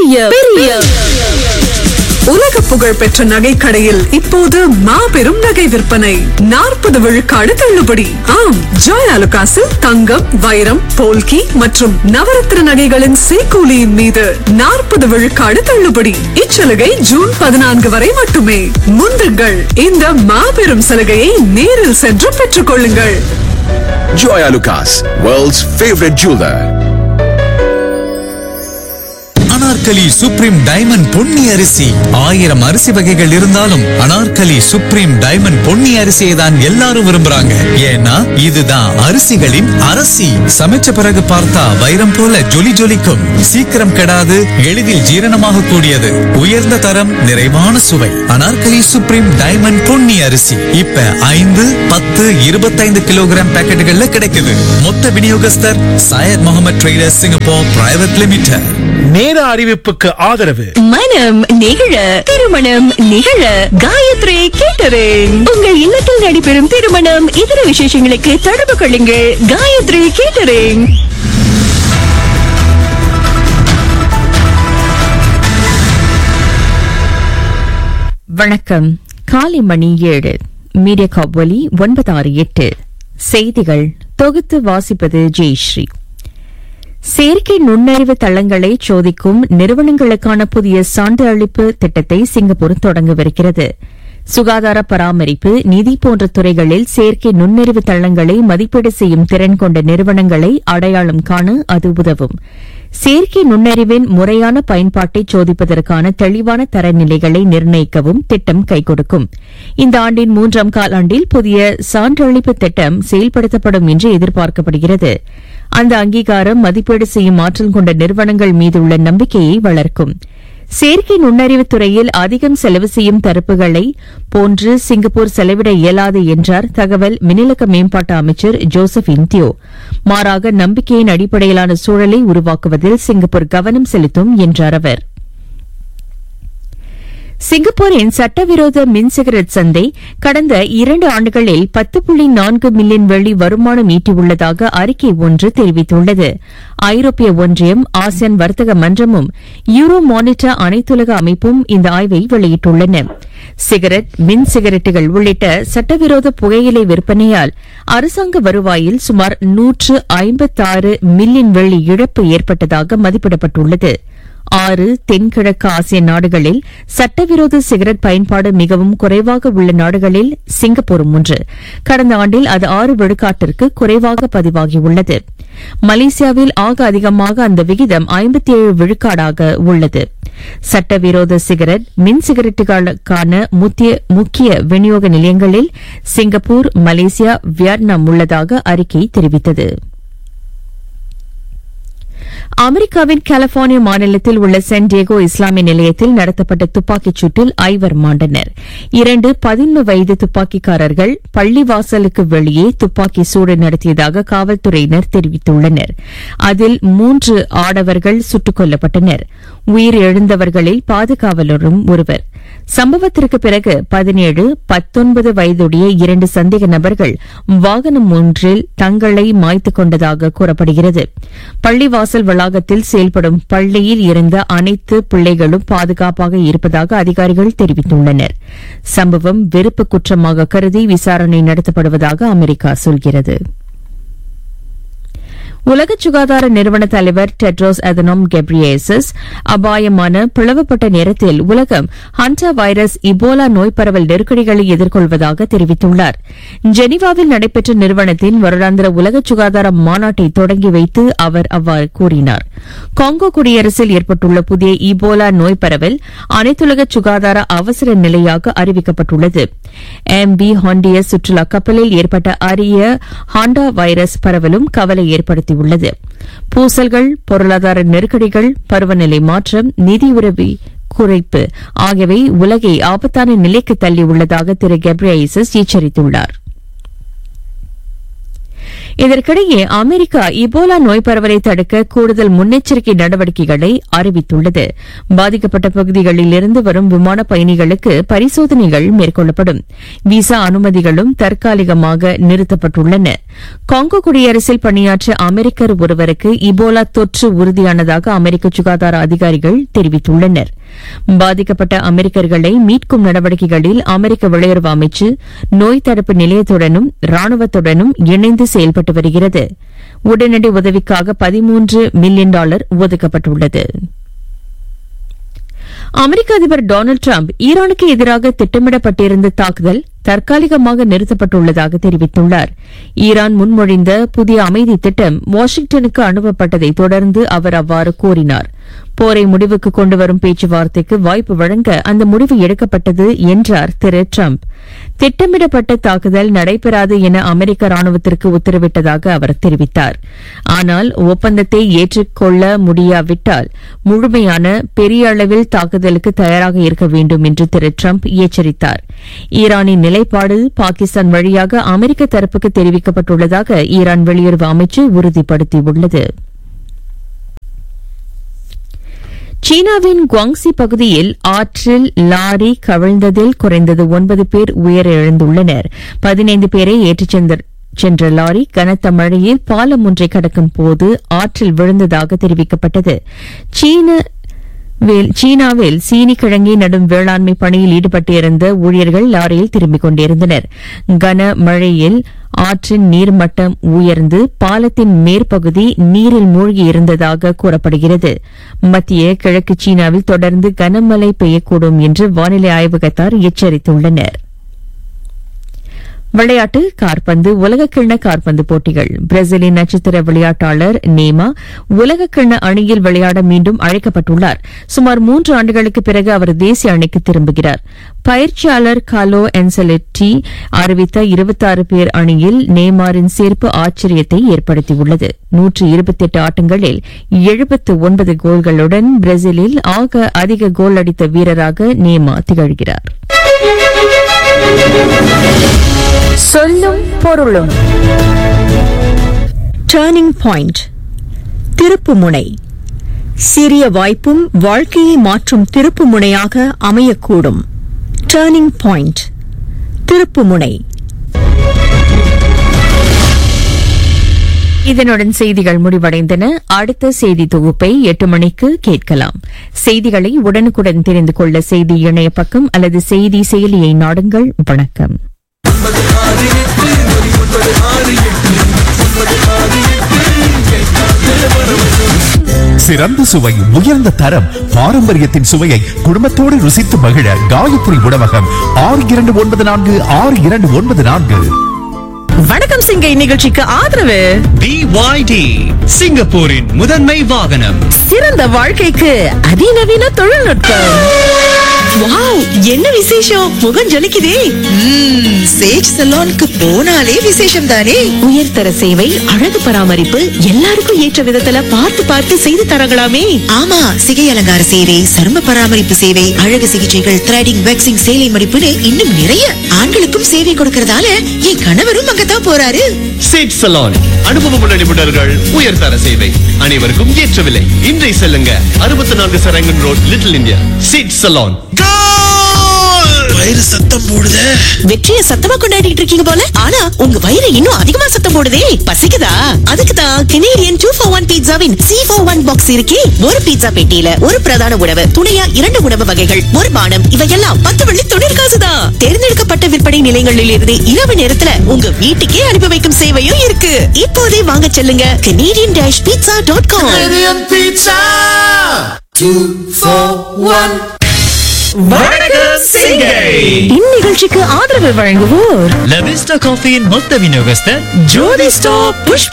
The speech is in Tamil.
பெரிய பெரிய உலக புகழ் பெற்ற நகை கடையில் இப்போது மாபெரும் நகை விற்பனை நாற்பது விழுக்காடு தள்ளுபடி ஆம் ஜாய் அலுகாசில் தங்கம் வைரம் போல்கி மற்றும் நவரத்ன நகைகளின் சேக்கூலியின் மீது நாற்பது விழுக்காடு தள்ளுபடி இச்சலுகை ஜூன் பதினான்கு வரை மட்டுமே முந்துங்கள் இந்த மாபெரும் சலுகையை நேரில் சென்று பெற்றுக் கொள்ளுங்கள் Joy Lucas, world's favorite jeweler. Anarkali supreme diamond Ponni அரிசி ஆயிரம் அரிசி வகைகள் இருந்தாலும் அனார்கலி சுப்ரீம் டைமண்ட் பொன்னி அரிசியை தான் எல்லாரும் விரும்புறாங்க ஏன்னா இதுதான் அரிசிகளின் அரசி சமைச்ச பிறகு பார்த்தா வைரம் போல ஜொலி ஜொலிக்கும் சீக்கிரம் கெடாது எளிதில் ஜீரணமாக கூடியது உயர்ந்த தரம் நிறைவான சுவை அனார்கலி சுப்ரீம் டைமண்ட் பொன்னி அரிசி இப்ப ஐந்து பத்து இருபத்தைந்து கிலோகிராம் பேக்கெட்டுகள்ல கிடைக்குது மொத்த விநியோகஸ்தர் Syed Mohammed traders Singapore private limited நேர அறிவிப்புக்கு ஆதரவு மனம் நிகழ திருமணம் நிகழ காயத்ரி கேட்டரிங் உங்கள் இல்லத்தில் நடைபெறும் திருமணம் இதர விசேஷங்களுக்கு தொடர்பு கொள்ளுங்கள் காயத்ரி கேட்டரிங் வணக்கம் காலை மணி ஏழு மீடியா காபொலி ஒன்பது ஆறு எட்டு செய்திகள் தொகுத்து வாசிப்பது ஜெயஸ்ரீ செயற்கை நுண்ணறிவு தளங்களை சோதிக்கும் நிறுவனங்களுக்கான புதிய சான்று அளிப்பு திட்டத்தை சிங்கப்பூர் தொடங்கவிருக்கிறது சுகாதார பராமரிப்பு நிதி போன்ற துறைகளில் செயற்கை நுண்ணறிவு தளங்களை மதிப்பீடு செய்யும் திறன் கொண்ட நிறுவனங்களை அடையாளம் காண அது உதவும் செயற்கை நுண்ணறிவின் முறையான பயன்பாட்டை சோதிப்பதற்கான தெளிவான தரநிலைகளை நிர்ணயிக்கவும் திட்டம் கைகொடுக்கும் இந்த ஆண்டின் மூன்றாம் காலாண்டில் புதிய சான்றளிப்பு திட்டம் செயல்படுத்தப்படும் என்று எதிர்பார்க்கப்படுகிறது அந்த அங்கீகாரம் மதிப்பீடு செய்யும் ஆற்றல் கொண்ட நிறுவனங்கள் மீதுள்ள நம்பிக்கையை வளர்க்கும் செயற்கை நுண்ணறிவு துறையில் அதிகம் செலவு செய்யும் தரப்புகளை போன்று சிங்கப்பூர் செலவிட இயலாது என்றார் தகவல் மின்னிலக்க மேம்பாட்டு அமைச்சர் ஜோசப் இந்தியோ மாறாக நம்பிக்கையின் அடிப்படையிலான சூழலை உருவாக்குவதில் சிங்கப்பூர் கவனம் செலுத்தும் என்றார் அவர் சிங்கப்பூரின் சட்டவிரோத மின் சிகரெட் சந்தை கடந்த இரண்டு ஆண்டுகளில் பத்து புள்ளி நான்கு மில்லியன் வெள்ளி வருமானம் ஈட்டியுள்ளதாக அறிக்கை ஒன்று தெரிவித்துள்ளது ஐரோப்பிய ஒன்றியம் ஆசியான் வர்த்தக மன்றமும் யூரோ மானிட்டர் அனைத்துலக அமைப்பும் இந்த ஆய்வை வெளியிட்டுள்ளன சிகரெட் மின் சிகரெட்டுகள் உள்ளிட்ட சட்டவிரோத புகையிலை விற்பனையால் அரசாங்க வருவாயில் சுமார் நூற்று ஐம்பத்தாறு மில்லியன் வெள்ளி இழப்பு ஏற்பட்டதாக மதிப்பிடப்பட்டுள்ளது ஆறு தென்கிழக்கு ஆசிய நாடுகளில் சட்டவிரோத சிகரெட் பயன்பாடு மிகவும் குறைவாக உள்ள நாடுகளில் சிங்கப்பூரும் ஒன்று கடந்த ஆண்டில் அது ஆறு விழுக்காட்டிற்கு குறைவாக பதிவாகியுள்ளது மலேசியாவில் ஆக அதிகமாக அந்த விகிதம் ஐம்பத்தி ஏழு விழுக்காடாக உள்ளது சட்டவிரோத சிகரெட் மின் சிகரெட்டுகளுக்கான முக்கிய விநியோக நிலையங்களில் சிங்கப்பூர் மலேசியா வியட்நாம் உள்ளதாக அறிக்கை தெரிவித்தது அமெரிக்காவின் கலிபோர்னியா மாநிலத்தில் உள்ள சென் டியேகோ இஸ்லாமிய நிலையத்தில் நடத்தப்பட்ட துப்பாக்கிச் சூட்டில் ஐவர் மாண்டனர் இரண்டு பதினொன்று வயது துப்பாக்கிக்காரர்கள் பள்ளிவாசலுக்கு வெளியே துப்பாக்கி சூடு நடத்தியதாக காவல்துறையினர் தெரிவித்துள்ளனர் அதில் மூன்று ஆடவர்கள் சுட்டுக் கொல்லப்பட்டனர் உயிரிழந்தவர்களில் பாதுகாவலரும் ஒருவர் சம்பவத்திற்கு பிறகு பதினேழு பத்தொன்பது வயதுடைய இரண்டு சந்தேக நபர்கள் வாகனம் ஒன்றில் தங்களை மாய்த்துக் கொண்டதாக கூறப்படுகிறது பள்ளிவாசல் வளாகத்தில் செயல்படும் பள்ளியில் இருந்த அனைத்து பிள்ளைகளும் பாதுகாப்பாக இருப்பதாக அதிகாரிகள் தெரிவித்துள்ளனர் சம்பவம் வெறுப்பு குற்றமாக கருதி விசாரணை நடத்தப்படுவதாக அமெரிக்கா சொல்கிறது உலக சுகாதார நிறுவன தலைவர் டெட்ரோஸ் அதனோம் கெப்ரியேசஸ் அபாயமான பிளவுபட்ட நேரத்தில் உலகம் ஹண்டா வைரஸ் இபோலா நோய் பரவல் நெருக்கடிகளை எதிர்கொள்வதாக தெரிவித்துள்ளார் ஜெனீவாவில் நடைபெற்ற நிறுவனத்தின் வருடாந்திர உலக சுகாதார மாநாட்டை தொடங்கி வைத்து அவர் அவ்வாறு கூறினார் காங்கோ குடியரசில் ஏற்பட்டுள்ள புதிய இபோலா நோய் பரவல் அனைத்துலக சுகாதார அவசர நிலையாக அறிவிக்கப்பட்டுள்ளது எம் பி ஹாண்டியஸ் சுற்றுலா கப்பலில் ஏற்பட்ட அரிய ஹாண்டா வைரஸ் பரவலும் கவலை ஏற்படுத்தியுள்ளது பூசல்கள் பொருளாதார நெருக்கடிகள் பருவநிலை மாற்றம் நிதி உதவி குறைப்பு ஆகியவை உலகை ஆபத்தான நிலைக்கு தள்ளியுள்ளதாக திரு கெப்ரியைசஸ் எச்சரித்துள்ளார் இதற்கிடையே அமெரிக்கா இபோலா நோய் பரவலை தடுக்க கூடுதல் முன்னெச்சரிக்கை நடவடிக்கைகளை அறிவித்துள்ளது பாதிக்கப்பட்ட பகுதிகளில் இருந்து வரும் விமான பயணிகளுக்கு பரிசோதனைகள் மேற்கொள்ளப்படும் விசா அனுமதிகளும் தற்காலிகமாக நிறுத்தப்பட்டுள்ளன காங்கோ குடியரசில் பணியாற்ற அமெரிக்கர் ஒருவருக்கு இபோலா தொற்று உறுதியானதாக அமெரிக்க சுகாதார அதிகாரிகள் தெரிவித்துள்ளனர் பாதிக்கப்பட்ட அமெரிக்கர்களை மீட்கும் நடவடிக்கைகளில் அமெரிக்க வெளியுறவு அமைச்சு நோய் தடுப்பு நிலையத்துடனும் ராணுவத்துடனும் இணைந்து செயல்பட்டு வருகிறது உடனடி உதவிக்காக பதிமூன்று மில்லியன் டாலர் ஒதுக்கப்பட்டுள்ளது அமெரிக்க அதிபர் டொனால்டு டிரம்ப் ஈரானுக்கு எதிராக திட்டமிடப்பட்டிருந்த தாக்குதல் தற்காலிகமாக நிறுத்தப்பட்டுள்ளதாக தெரிவித்துள்ளார் ஈரான் முன்மொழிந்த புதிய அமைதி திட்டம் வாஷிங்டனுக்கு அனுப்பப்பட்டதை தொடர்ந்து அவர் அவ்வாறு கூறினார் போரை முடிவுக்கு கொண்டுவரும் பேச்சுவார்த்தைக்கு வாய்ப்பு வழங்க அந்த முடிவு எடுக்கப்பட்டது என்றார் திரு டிரம்ப் திட்டமிடப்பட்ட தாக்குதல் நடைபெறாது என அமெரிக்க ராணுவத்திற்கு உத்தரவிட்டதாக அவர் தெரிவித்தார் ஆனால் ஒப்பந்தத்தை ஏற்றுக்கொள்ள முடியாவிட்டால் முழுமையான பெரிய அளவில் தாக்குதலுக்கு தயாராக இருக்க வேண்டும் என்று திரு டிரம்ப் எச்சரித்தார் ஈரானின் நிலைப்பாடு பாகிஸ்தான் வழியாக அமெரிக்க தரப்புக்கு தெரிவிக்கப்பட்டுள்ளதாக ஈரான் வெளியுறவு அமைச்சு உறுதிப்படுத்தியுள்ளது சீனாவின் குவாங்சி பகுதியில் ஆற்றில் லாரி கவிழ்ந்ததில் குறைந்தது ஒன்பது பேர் உயிரிழந்துள்ளனர் பதினைந்து பேரை ஏற்றிச் சென்ற சென்ற லாரி கனத்த மழையில் பாலம் ஒன்றை கடக்கும் போது ஆற்றில் விழுந்ததாக தெரிவிக்கப்பட்டது சீன வேல்- சீனாவில் சீனி கிழங்கை நடும் வேளாண்மை பணியில் ஈடுபட்டிருந்த ஊழியர்கள் லாரியில் திரும்பிக் கொண்டிருந்தனர் கன மழையில் ஆற்றின் நீர்மட்டம் உயர்ந்து பாலத்தின் மேற்பகுதி நீரில் மூழ்கியிருந்ததாக கூறப்படுகிறது மத்திய கிழக்கு சீனாவில் தொடர்ந்து கனமழை பெய்யக்கூடும் என்று வானிலை ஆய்வகத்தார் எச்சரித்துள்ளனர் விளையாட்டு கார்பந்து உலகக்கிண்ண கார்பந்து போட்டிகள் பிரேசிலின் நட்சத்திர விளையாட்டாளர் நேமா உலகக்கிண்ண அணியில் விளையாட மீண்டும் அழைக்கப்பட்டுள்ளார் சுமார் மூன்று ஆண்டுகளுக்கு பிறகு அவர் தேசிய அணிக்கு திரும்புகிறார் பயிற்சியாளர் காலோ என்செலெட்டி அறிவித்த 26 பேர் அணியில் நேமாரின் சேர்ப்பு ஆச்சரியத்தை ஏற்படுத்தியுள்ளது நூற்று இருபத்தெட்டு ஆட்டங்களில் எழுபத்து ஒன்பது கோல்களுடன் பிரேசிலில் ஆக அதிக கோல் அடித்த வீரராக நேமா திகழ்கிறார் சொல்லும் பொருளும் டேர்னிங் பாயிண்ட் திருப்புமுனை சிறிய வாய்ப்பும் வாழ்க்கையை மாற்றும் திருப்புமுனையாக அமையக்கூடும் டேர்னிங் பாயிண்ட் திருப்புமுனை இதனுடன் செய்திகள் முடிவடைந்தன அடுத்த செய்தி தொகுப்பை எட்டு மணிக்கு கேட்கலாம் செய்திகளை உடனுக்குடன் தெரிந்து கொள்ள செய்தி இணைய பக்கம் அல்லது செய்தி செயலியை நாடுங்கள் வணக்கம் சிறந்த சுவை உயர்ந்த தரம் பாரம்பரியத்தின் சுவையை குடும்பத்தோடு ருசித்து மகிழ காயத்ரி உணவகம் ஆறு இரண்டு ஒன்பது நான்கு ஆறு இரண்டு ஒன்பது நான்கு வணக்கம் சிங்கை நிகழ்ச்சிக்கு ஆதரவு BYD சிங்கப்பூரின் முதன்மை வாகனம் சிறந்த வாழ்க்கைக்கு அதிநவீன தொழில்நுட்பம் வாவ் என்ன விசேஷம் முகம் ஜொலிக்குதே சேஜ் சலோனுக்கு போனாலே விசேஷம் தானே உயர்தர சேவை அழகு பராமரிப்பு எல்லாருக்கும் ஏற்ற விதத்துல பார்த்து பார்த்து செய்து தரங்களாமே ஆமா சிகை அலங்கார சேவை சரும பராமரிப்பு சேவை அழகு சிகிச்சைகள் த்ரெடிங் வேக்சிங் சேலை மடிப்புன்னு இன்னும் நிறைய ஆண்களுக்கும் சேவை கொடுக்கறதால என் கணவரும் அங்கதான் போறாரு சேட் சலான் அனுபவமுள்ள நிபுணர்கள் உயர்தர சேவை அனைவருக்கும் ஏற்ற விலை இன்றை செல்லுங்க அறுபத்தி நான்கு சரங்கன் ரோட் லிட்டில் இந்தியா சேட் சலான் வயிறு சத்தம் போடுதே வெற்றியை சத்தமா கொண்டாடிட்டு இருக்கீங்க போல ஆனா உங்க வயிறு இன்னும் அதிகமா சத்தம் போடுதே பசிக்குதா அதுக்கு தான் கெனேடியன் டூ ஃபோர் ஒன் பீட்சாவின் சி ஃபோர் ஒன் பாக்ஸ் இருக்கே ஒரு பீட்சா பெட்டியில ஒரு பிரதான உணவு துணையா இரண்டு உணவு வகைகள் ஒரு பானம் இவையெல்லாம் பத்து வெள்ளி தொழிற்காசு தான் தேர்ந்தெடுக்கப்பட்ட விற்பனை நிலையங்களில் இருந்து இரவு நேரத்துல உங்க வீட்டுக்கே அனுப்பி வைக்கும் சேவையும் இருக்கு இப்போதே வாங்க செல்லுங்க Canadian dash pizza dot com இந்நிகழ்ச்சிக்கு ஆதரவு வழங்குவோர் லவிஸ்டா காஃபியின் மொத்த விநியோகஸ்தர் ஜோதி ஸ்டாப் புஷ்ப